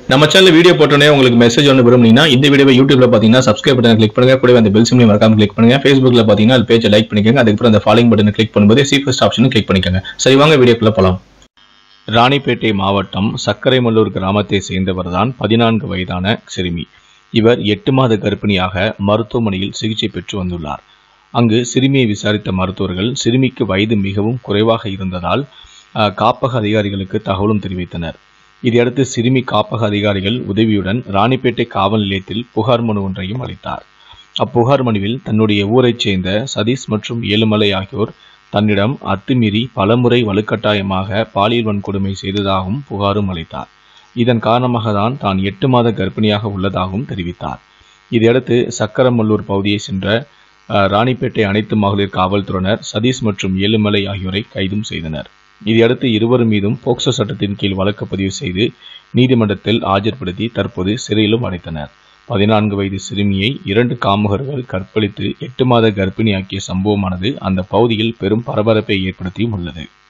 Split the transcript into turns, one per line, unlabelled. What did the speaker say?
நம்ம channel video போட்டோன்னே உங்களுக்கு மெசேஜ் ஒன்று விரும்புனீங்கன்னா இந்த வீடியோவை யூடியூப்ல பார்த்தீங்கன்னா சப்ஸ்கிரைப் பட்டன் கிளிக் பண்ணுங்க கூடவே அந்த பெல் சிம்லையும் மறக்காம கிளிக் பண்ணுங்க ஃபேஸ்புக்ல பார்த்தீங்கன்னா அது பேஜை லைக் பண்ணிக்கோங்க அதுக்கப்புறம் அந்த ஃபாலோயிங் பட்டனை கிளிக் பண்ணும்போது சி ஃபர்ஸ்ட் ஆப்ஷனும் கிளிக் பண்ணிக்கோங்க சரி வாங்க வீடியோக்குள்ள போலாம் ராணிப்பேட்டை மாவட்டம் சக்கரைமல்லூர் கிராமத்தை சேர்ந்தவர் தான் பதினான்கு வயதான சிறுமி இவர் எட்டு மாத கர்ப்பிணியாக மருத்துவமனையில் சிகிச்சை பெற்று வந்துள்ளார் அங்கு சிறுமியை விசாரித்த மருத்துவர்கள் சிறுமிக்கு வயது மிகவும் குறைவாக இருந்ததால் அஹ், காப்பக அதிகாரிகளுக்கு தகவலும் தெரிவித்தனர் இதையடுத்து சிறுமி காப்பக அதிகாரிகள் உதவியுடன் ராணிப்பேட்டை காவல் நிலையத்தில் புகார் மனு ஒன்றையும் அளித்தார் அப்புகார் மனுவில் தன்னுடைய ஊரைச் சேர்ந்த சதீஷ் மற்றும் ஏழுமலை ஆகியோர் தன்னிடம் அத்துமீறி பலமுறை வலுக்கட்டாயமாக பாலியல் வன்கொடுமை செய்ததாகவும் புகாரும் அளித்தார் இதன் காரணமாக தான் தான் எட்டு மாத கர்ப்பிணியாக உள்ளதாகவும் தெரிவித்தார் இதையடுத்து சக்கரமல்லூர் பகுதியை சென்ற அஹ், ராணிப்பேட்டை அனைத்து மகளிர் காவல்துறையினர் சதீஷ் மற்றும் ஏழுமலை ஆகியோரை கைதும் செய்தனர் இதையடுத்து இருவர் மீதும் போக்சோ சட்டத்தின் கீழ் வழக்கு பதிவு செய்து நீதிமன்றத்தில் ஆஜர்படுத்தி தற்போது சிறையிலும் அடைத்தனர் பதினான்கு வயது சிறுமியை இரண்டு காமுகர்கள் கற்பழித்து எட்டு மாத கர்ப்பிணியாக்கிய சம்பவமானது அந்த பகுதியில் பெரும் பரபரப்பை ஏற்படுத்தியும் உள்ளது